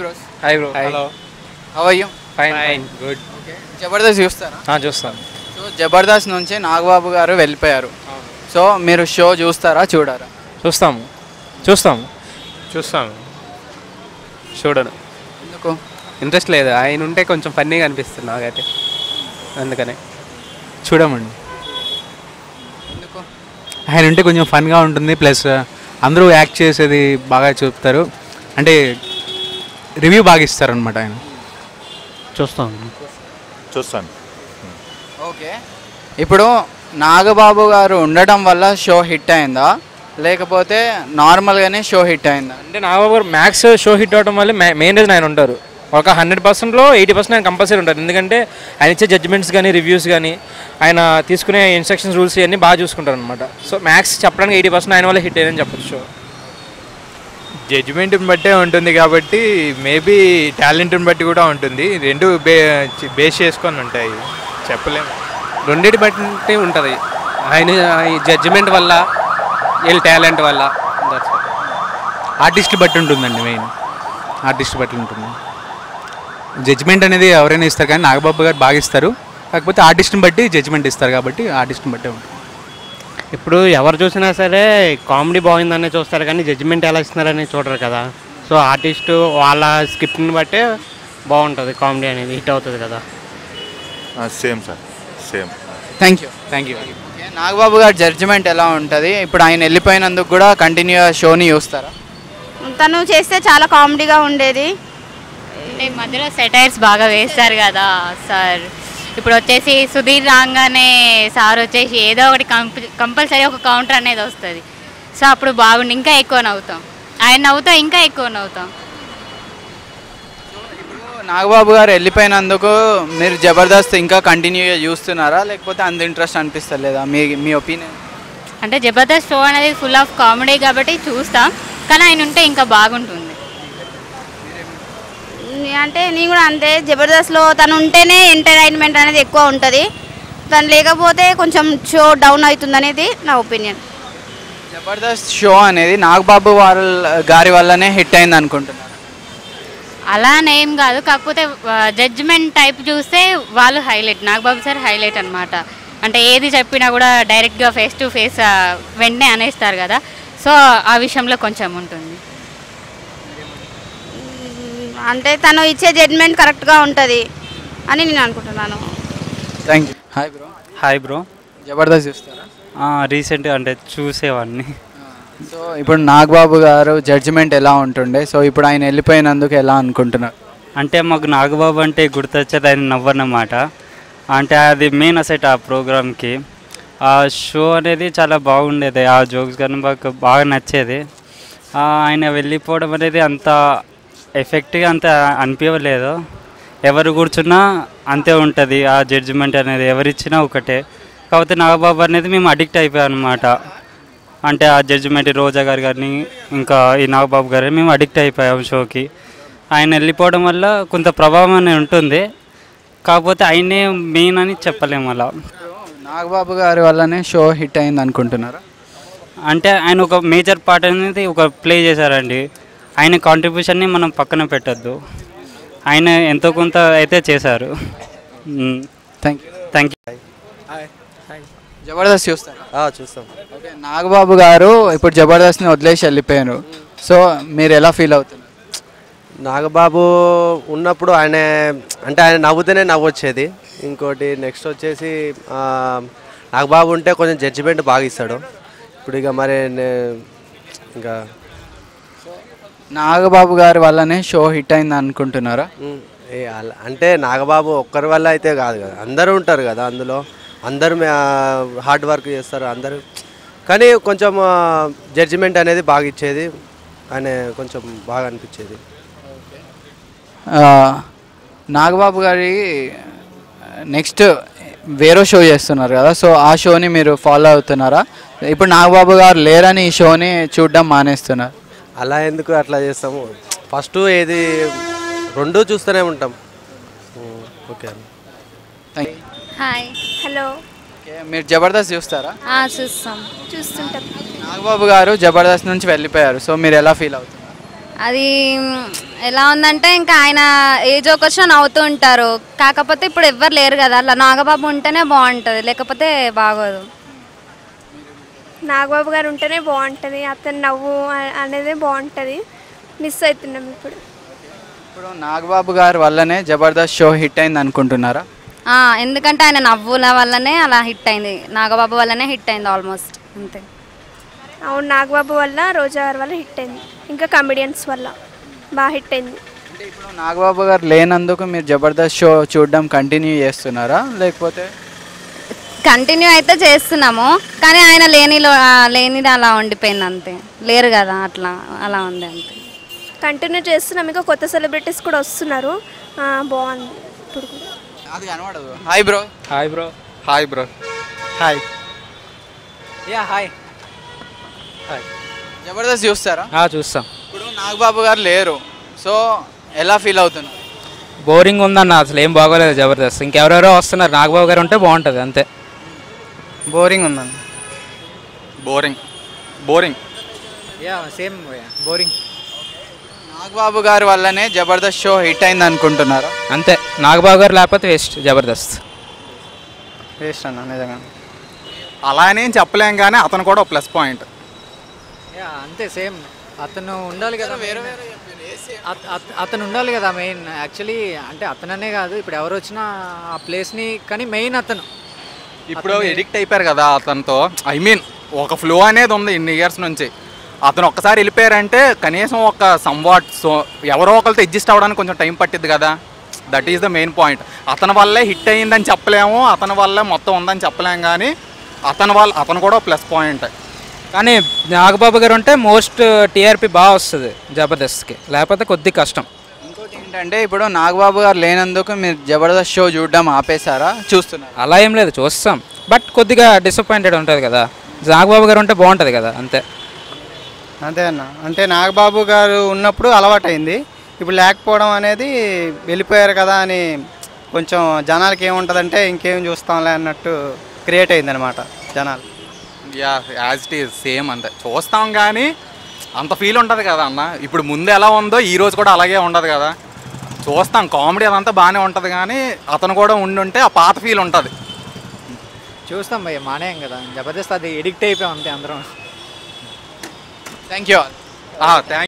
Bros hi bro hello how are you fine fine good okay Jabardasth చూస్తారా చూస్తాను so Jabardasth నుంచి నాగబాబు గారు వెళ్ళిపోయారు సో మీరు షో చూస్తారా చూడారా చూస్తాము చూస్తాము చూస్తాను చూడను ఎందుకు ఇంట్రెస్ట్ లేదు ఆయన ఉంటే కొంచెం ఫన్నీగా అనిపిస్తుంది నాకైతే అందుకనే చూడమండి ఎందుకు ఆయన ఉంటే కొంచెం ఫన్గా ఉంటుంది ప్లస్ అందరూ యాక్ట్ చేసేది బాగా చూపుతారు అంటే రివ్యూ బాగా ఇస్తారు అనమాట ఆయన చూస్తాము చూస్తాను ఓకే ఇప్పుడు నాగబాబు గారు ఉండడం వల్ల షో హిట్ అయిందా లేకపోతే నార్మల్గానే షో హిట్ అయిందా అంటే నాగబాబు గారు మ్యాథ్స్ షో హిట్ అవడం వల్ల మెయిన్ రీజన్ ఆయన ఉంటారు ఒక హండ్రెడ్ పర్సెంట్లో ఎయిటీ పర్సెంట్ ఆయన కంపల్సరీ ఉంటారు ఎందుకంటే ఆయన ఇచ్చే జడ్జ్మెంట్స్ కానీ రివ్యూస్ కానీ ఆయన తీసుకునే ఇన్స్ట్రక్షన్స్ రూల్స్ ఇవన్నీ బాగా చూసుకుంటారు అనమాట సో మ్యాథ్స్ చెప్పడానికి ఎయిటీ పర్సెంట్ ఆయన వల్ల హిట్ అయ్యని చెప్పొచ్చు షో జడ్జిమెంట్ని బట్టే ఉంటుంది కాబట్టి మేబీ టాలెంట్ని బట్టి కూడా ఉంటుంది రెండు బే బేస్ చేసుకొని ఉంటాయి చెప్పలేము రెండింటి బట్టి ఉంటుంది ఆయన జడ్జిమెంట్ వల్ల వీళ్ళ టాలెంట్ వల్ల that's all. ఆర్టిస్ట్ బట్టి ఉంటుందండి మెయిన్ ఆర్టిస్ట్ బట్టి ఉంటుంది జడ్జ్మెంట్ అనేది ఎవరైనా ఇస్తారు కానీ నాగబాబు గారు బాగా ఇస్తారు కాకపోతే ఆర్టిస్ట్ని బట్టి జడ్జ్మెంట్ ఇస్తారు కాబట్టి ఆర్టిస్ట్ని బట్టే ఉంటుంది ఇప్పుడు ఎవరు చూసినా సరే కామెడీ బాగుందనే చూస్తారు కానీ జడ్జిమెంట్ ఎలా ఇస్తున్నారని చూడరు కదా సో ఆర్టిస్ట్ వాళ్ళ స్క్రిప్ట్ని బట్టే బాగుంటుంది కామెడీ అనేది హిట్ అవుతుంది కదా same sir same thank you thank you okay Nagababu గారి జడ్జిమెంట్ ఎలా ఉంటుంది ఇప్పుడు ఆయన వెళ్ళిపోయినందుకు కూడా కంటిన్యూ షోని చూస్తారా తను చేస్తే చాలా కామెడీగా ఉండేది అంటే ఈ మధ్యలో సెటైర్స్ బాగా వేస్తారు కదా సార్ ఇప్పుడు వచ్చేసి సుధీర్ రాగానే సార్ వచ్చేసి ఏదో ఒకటి కంపల్సరీ ఒక కౌంటర్ అనేది వస్తుంది సో అప్పుడు బాగుండి ఇంకా ఎక్కువ నవ్వుతాం ఆయన నవ్వుతాం ఇంకా ఎక్కువ నవ్వుతాం నాగబాబు గారు వెళ్ళిపోయినందుకు మీరు జబర్దస్త్ ఇంకా కంటిన్యూగా చూస్తున్నారా లేకపోతే అంత ఇంట్రెస్ట్ అనిపిస్తలేదా మీ మీ ఒపీనియన్ అంటే జబర్దస్త్ షో అనేది ఫుల్ ఆఫ్ కామెడీ కాబట్టి చూస్తాం కానీ ఆయన ఉంటే ఇంకా బాగుంటుంది అంటే నేను కూడా అంతే జబర్దస్త్లో తను ఉంటేనే ఎంటర్టైన్మెంట్ అనేది ఎక్కువ ఉంటుంది తను లేకపోతే కొంచెం షో డౌన్ అవుతుంది అనేది నా ఒపీనియన్ జబర్దస్త్ షో అనేది నాగబాబు వాళ్ళ గారి వల్లనే హిట్ అయింది అనుకుంటున్నాను అలా అని ఏం కాదు కాకపోతే జడ్జ్మెంట్ టైప్ చూస్తే వాళ్ళు హైలైట్ నాగబాబు సార్ హైలైట్ అన్నమాట అంటే ఏది చెప్పినా కూడా డైరెక్ట్గా ఫేస్ టు ఫేస్ వెంటనే అనేస్తారు కదా సో ఆ విషయంలో కొంచెం ఉంటుంది అంటే తను ఇచ్చే జడ్జ్మెంట్ కరెక్ట్గా ఉంటుంది అని నేను అనుకుంటున్నాను thank you hi bro hi bro Jabardasth చూస్తారా రీసెంట్గా అంటే చూసేవాడిని సో ఇప్పుడు నాగబాబు గారు జడ్జిమెంట్ ఎలా ఉంటుండే సో ఇప్పుడు ఆయన వెళ్ళిపోయినందుకు ఎలా అనుకుంటున్నారు అంటే మాకు నాగబాబు అంటే గుర్తొచ్చేది ఆయన నవ్వన్నమాట అంటే అది మెయిన్ అసెట్ ఆ ప్రోగ్రామ్కి ఆ షో అనేది చాలా బాగుండేది ఆ జోక్స్ కానీ మాకు బాగా నచ్చేది ఆ, ఆయన వెళ్ళిపోవడం అనేది అంత ఎఫెక్ట్గా అంత అనిపించలేదు ఎవరు కూర్చున్నా అంతే ఉంటుంది ఆ జడ్జిమెంట్ అనేది ఎవరిచ్చినా ఒకటే కాకపోతే నాగబాబు అనేది మేము అడిక్ట్ అయిపోయాం అనమాట అంటే ఆ జడ్జిమెంట్ రోజా గారు కానీ ఇంకా ఈ నాగబాబు గారు మేము అడిక్ట్ అయిపోయాం షోకి ఆయన వెళ్ళిపోవడం వల్ల కొంత ప్రభావం అనేది ఉంటుంది కాకపోతే ఆయనే మెయిన్ అని చెప్పలేము అలా నాగబాబు గారి వల్లనే షో హిట్ అయింది అనుకుంటున్నారా అంటే ఆయన ఒక మేజర్ పార్ట్ అనేది ఒక ప్లే చేశారండి ఆయన కాంట్రిబ్యూషన్ని మనం పక్కన పెట్టద్దు ఆయన ఎంతో కొంత అయితే చేశారు thank you thank you Jabardasth చూస్తారా చూస్తాం ఓకే నాగబాబు గారు ఇప్పుడు జబర్దస్త్ని వదిలేసి వెళ్ళిపోయారు సో మీరు ఎలా ఫీల్ అవుతున్నారు నాగబాబు ఉన్నప్పుడు ఆయన అంటే ఆయన నవ్వుతూనే నవ్వు వచ్చేది ఇంకోటి నెక్స్ట్ వచ్చేసి ఆ, నాగబాబు ఉంటే కొంచెం జడ్జిమెంట్ బాగా ఇస్తాడు ఇప్పుడు ఇక మరి నే- ఇంకా నాగబాబు గారి వల్లనే షో హిట్ అయింది అనుకుంటున్నారా ఉమ్, ఏ అలా- అంటే నాగబాబు ఒక్కరి వల్ల అయితే కాదు కదా అందరూ ఉంటారు కదా అందులో అందరూ హార్డ్ వర్క్ చేస్తారు అందరూ కానీ కొంచెం జడ్జిమెంట్ అనేది బాగా ఇచ్చేది ఆయన కొంచెం బాగా అనిపించేది ఆ, నాగబాబు గారి నెక్స్ట్ వేరే షో చేస్తున్నారు కదా సో ఆ షోని మీరు ఫాలో అవుతున్నారా ఇప్పుడు నాగబాబు గారు లేరని ఈ షోని చూడడం మానేస్తున్నారు అలా ఎందుకు అట్లా చేస్తాము ఫస్ట్ ఏది రెండు చూస్తూనే ఉంటాం um, okay thank you hi hello okay మీరు జబర్దస్త్ చూస్తారా చూస్తాం చూస్తుంటాం నాగబాబు గారు జబర్దస్త్ నుంచి వెళ్ళిపోయారు సో మీరు ఎలా ఫీల్ అవుతున్నారు అది మ్, ఎలా ఉందంటే ఇంకా ఆయన ఏ జోక్ వచ్చినా నవ్వుతూ ఉంటారు కాకపోతే ఇప్పుడు ఎవ్వరు లేరు కదా అలా నాగబాబు ఉంటేనే బాగుంటుంది లేకపోతే బాగోదు నాగబాబు గారు ఉంటేనే బాగుంటుంది అతను నవ్వు అ- అనేది బాగుంటుంది మిస్ అవుతున్నాం ఇప్పుడు ఇప్పుడు నాగబాబు గారి వల్లనే జబర్దస్త్ షో హిట్ అయింది అనుకుంటున్నారా ఆ, ఎందుకంటే ఆయన నవ్వుల వల్లనే అలా హిట్ అయింది నాగబాబు వల్లనే హిట్ అయింది ఆల్మోస్ట్ అంతే అవును నాగబాబు వల్ల రోజా గారి వల్ల హిట్ అయింది ఇంకా కమెడియన్స్ వల్ల బాగా హిట్ అయింది ఇప్పుడు నాగబాబు గారు లేనందుకు మీరు జబర్దస్త్ షో చూడడం కంటిన్యూ చేస్తున్నారా లేకపోతే కంటిన్యూ అయితే చేస్తున్నాము కానీ ఆయన లేనిలో ఆ, లేనిది అలా ఉండిపోయింది అంతే లేరు కదా అట్లా అలా ఉంది అంతే కంటిన్యూ చేస్తున్నాం ఇంకా కొత్త సెలబ్రిటీస్ కూడా వస్తున్నారు ఆ, బాగుంది ఇప్పుడు కూడా అది కనబడదు hi bro hi bro hi bro hi yeah hi hi Jabardasth చూస్తారా చూస్తాం ఇప్పుడు నాగబాబు గారు లేరు సో ఎలా ఫీల్ అవుతున్నారు బోరింగ్ ఉందన్న అసలు ఏం బాగోలేదు జబర్దస్త్ ఇంకెవరెవరో వస్తున్నారు నాగబాబు గారు ఉంటే బాగుంటుంది అంతే బోరింగ్ ఉందండి boring boring yeah same boring Nagababu గారి వల్లనే జబర్దస్త్ షో హిట్ అయింది అనుకుంటున్నారా అంతే నాగబాబు గారు లేకపోతే వేస్ట్ జబర్దస్త్ వేస్ట్ అన్న నిజంగా అలా అని ఏం చెప్పలేం కానీ అతను కూడా ప్లస్ పాయింట్ యా అంతే సేమ్ అతను ఉండాలి కదా వేరే అతను ఉండాలి కదా మెయిన్ యాక్చువల్లీ అంటే అతననే కాదు ఇప్పుడు ఎవరు వచ్చినా ఆ ప్లేస్ని కానీ మెయిన్ అతను ఇప్పుడు అతనే- ఎడిక్ట్ అయిపోయారు కదా అతనితో ఐ మీన్ ఒక ఫ్లో అనేది ఉంది ఇన్ని ఇయర్స్ నుంచి అతను ఒక్కసారి వెళ్ళిపోయారంటే కనీసం ఒక సంవాట్ సో ఎవరో ఒకరితో అడ్జస్ట్ అవ్వడానికి కొంచెం టైం పట్టింది కదా that is the main point అతని వల్లే హిట్ అయ్యిందని చెప్పలేము అతని వల్లే మొత్తం ఉందని చెప్పలేము కానీ అతని వల్ల అతను కూడా ప్లస్ పాయింట్ కానీ నాగబాబు గారు ఉంటే మోస్ట్ టీఆర్పీ బాగా వస్తుంది జబర్దస్త్కి లేకపోతే కొద్ది కష్టం ఇంకోటి ఏంటంటే ఇప్పుడు నాగబాబు గారు లేనందుకు మీరు జబర్దస్త్ షో చూడడం ఆపేశారా చూస్తున్నారు అలా ఏం లేదు చూస్తాం బట్ కొద్దిగా డిసప్పాయింటెడ్ ఉంటుంది కదా నాగబాబు గారు ఉంటే బాగుంటుంది కదా అంతే అంతే అన్న అంటే నాగబాబు గారు ఉన్నప్పుడు అలవాటైంది ఇప్పుడు లేకపోవడం అనేది వెళ్ళిపోయారు కదా అని కొంచెం జనాలకి ఏముంటుందంటే ఇంకేం చూస్తాంలే అన్నట్టు క్రియేట్ అయింది అనమాట జనాలు yeah as it is same అంతే చూస్తాం కానీ అంత ఫీల్ ఉంటుంది కదా అన్న ఇప్పుడు ముందు ఎలా ఉందో ఈ రోజు కూడా అలాగే ఉండదు కదా చూస్తాం కామెడీ అదంతా బాగానే ఉంటుంది కానీ అతను కూడా ఉండి ఉంటే ఆ పాత ఫీల్ ఉంటుంది చూస్తాం భయ్య మానేయం కదా జబర్దస్త్ అది ఎడిక్ట్ అయిపోయాం అంతే అందరం థ్యాంక్ యూ థ్యాంక్